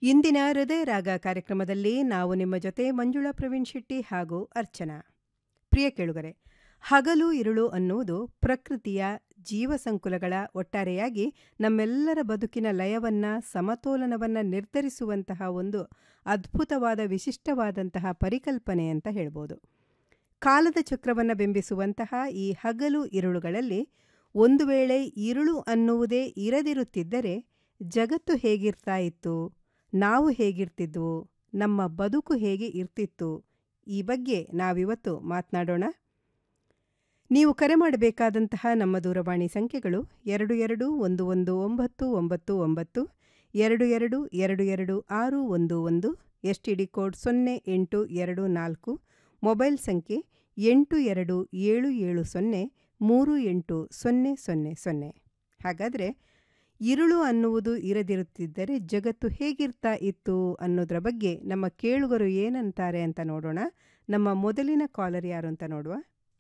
ಇಂದಿನ ಹೃದಯ ರಾಗ ಕಾರ್ಯಕ್ರಮದಲ್ಲಿ ನಾವು ನಿಮ್ಮ ಜೊತೆ ಮಂಜುಳಾ ಪ್ರವೀಣ್ ಶೆಟ್ಟಿ ಹಾಗೂ ಅರ್ಚನಾ ಪ್ರಿಯ ಕೇಳುಗರೆ ಹಗಲು ಇರುಳು ಅನ್ನುವುದು ಪ್ರಕೃತಿಯ ಜೀವಸಂಕುಲಗಳ ಒಟ್ಟಾರೆಯಾಗಿ ನಮ್ಮೆಲ್ಲರ ಬದುಕಿನ ಲಯವನ್ನ ಸಮತೋಲನವನ್ನ ನಿರ್ಧರಿಸುವಂತಹ ಒಂದು ಅದ್ಭುತವಾದ ವಿಶಿಷ್ಟವಾದಂತಹ ಪರಿಕಲ್ಪನೆ ಅಂತ ಹೇಳ್ಬೋದು ಕಾಲದ ಚಕ್ರವನ್ನು ಬಿಂಬಿಸುವಂತಹ ಈ ಹಗಲು ಇರುಳುಗಳಲ್ಲಿ ಒಂದು ವೇಳೆ ಇರುಳು ಅನ್ನುವುದೇ ಇರದಿರುತ್ತಿದ್ದರೆ ಜಗತ್ತು ಹೇಗಿರ್ತಾ ಇತ್ತು ನಾವು ಹೇಗಿರ್ತಿದ್ವು ನಮ್ಮ ಬದುಕು ಹೇಗೆ ಇರ್ತಿತ್ತು ಈ ಬಗ್ಗೆ ನಾವಿವತ್ತು ಮಾತನಾಡೋಣ ನೀವು ಕರೆ ಮಾಡಬೇಕಾದಂತಹ ನಮ್ಮ ದೂರವಾಣಿ ಸಂಖ್ಯೆಗಳು ಎರಡು ಎರಡು ಒಂದು ಒಂದು ಒಂಬತ್ತು ಒಂಬತ್ತು ಒಂಬತ್ತು ಎರಡು ಎರಡು ಎರಡು ಎರಡು ಆರು ಒಂದು ಒಂದು ಎಸ್ ಟಿ ಡಿ ಕೋಡ್ ಸೊನ್ನೆ ಎಂಟು ಎರಡು ನಾಲ್ಕು ಮೊಬೈಲ್ ಸಂಖ್ಯೆ ಎಂಟು ಎರಡು ಏಳು ಏಳು ಸೊನ್ನೆ ಮೂರು ಎಂಟು ಸೊನ್ನೆ ಸೊನ್ನೆ ಸೊನ್ನೆ ಹಾಗಾದರೆ ಇರುಳು ಅನ್ನುವುದು ಇರದಿರುತ್ತಿದ್ದರೆ ಜಗತ್ತು ಹೇಗಿರ್ತಾ ಇತ್ತು ಅನ್ನೋದರ ಬಗ್ಗೆ ನಮ್ಮ ಕೇಳುಗರು ಏನಂತಾರೆ ಅಂತ ನೋಡೋಣ ನಮ್ಮ ಮೊದಲಿನ ಕಾಲರ್ ಯಾರು ಅಂತ ನೋಡುವ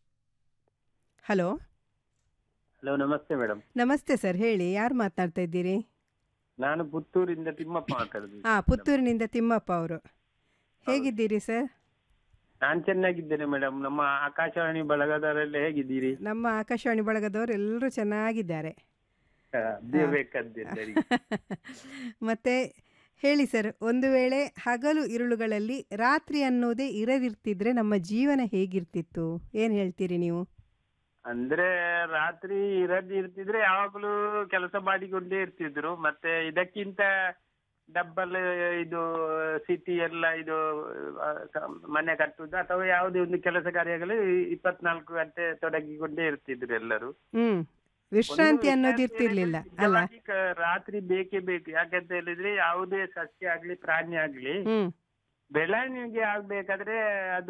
ಹಲೋ ಹಲೋ ನಮಸ್ತೆ ಮೇಡಮ್ ನಮಸ್ತೆ ಸರ್ ಹೇಳಿ ಯಾರು ಮಾತನಾಡ್ತಾ ಇದ್ದೀರಿ ನಾನು ಪುತ್ತೂರಿಂದ ತಿಮ್ಮಪ್ಪ ಮಾತಾಡುದು ಹಾಂ ಪುತ್ತೂರಿನಿಂದ ತಿಮ್ಮಪ್ಪ ಅವರು ಹೇಗಿದ್ದೀರಿ ಸರ್ ನಾನ್ ಚೆನ್ನಾಗಿದ್ದೇನೆ ಮೇಡಮ್ ನಮ್ಮ ಆಕಾಶವಾಣಿ ಬಳಗದವರೆಲ್ಲ ಹೇಗಿದ್ದೀರಿ ನಮ್ಮ ಆಕಾಶವಾಣಿ ಬಳಗದವರು ಎಲ್ಲರೂ ಚೆನ್ನಾಗಿದ್ದಾರೆ ಅದೇ ಬೇಕಾದ್ದೆಲ್ಲರಿಗೆ ಮತ್ತೆ ಹೇಳಿ ಸರ್ ಒಂದು ವೇಳೆ ಹಗಲು ಇರುಳುಗಳಲ್ಲಿ ರಾತ್ರಿ ಅನ್ನೋದೇ ಇರದಿರ್ತಿದ್ರೆ ನಮ್ಮ ಜೀವನ ಹೇಗಿರ್ತಿತ್ತು ಏನು ಹೇಳ್ತೀರಿ ನೀವು ಅಂದ್ರೆ ರಾತ್ರಿ ಇರದ್ ಇರ್ತಿದ್ರೆ ಯಾವಾಗ್ಲೂ ಕೆಲಸ ಮಾಡಿಕೊಂಡೇ ಇರ್ತಿದ್ರು ಮತ್ತೆ ಇದಕ್ಕಿಂತ ಡಬ್ಬಲ್ ಇದು ಸಿಟಿ ಎಲ್ಲ ಇದು ಆ, ಕ- ಮನೆ ಕಟ್ಟುದು ಅಥವಾ ಯಾವುದೇ ಒಂದು ಕೆಲಸ ಕಾರ್ಯಗಳು ಇಪ್ಪತ್ನಾಲ್ಕು ಗಂಟೆ ತೊಡಗಿಕೊಂಡೇ ಇರ್ತಿದ್ರು ಎಲ್ಲರೂ ಹ್ಮ್ ವಿಶ್ರಾಂತಿ ಒಂದು ಅನ್ನೋದು ವಿಶ್ರಾಂತಿ ಇರ್ತಿರ್ಲಿಲ್ಲ ಹೇಳಿದ್ರೆ ಅಲ್ಲ ನಿಜವಾಗಿ ಕ- ರಾತ್ರಿ ಬೇಕೇ ಬೇಕು ಯಾಕಂತ ಹೇಳಿದ್ರೆ ಯಾವುದೇ ಸಸ್ಯ ಆಗ್ಲಿ ಪ್ರಾಣಿ ಆಗ್ಲಿ ಹ್ಮ್ ಬೆಳವಣಿಗೆ ಆಗ್ಬೇಕಾದ್ರೆ ಅದು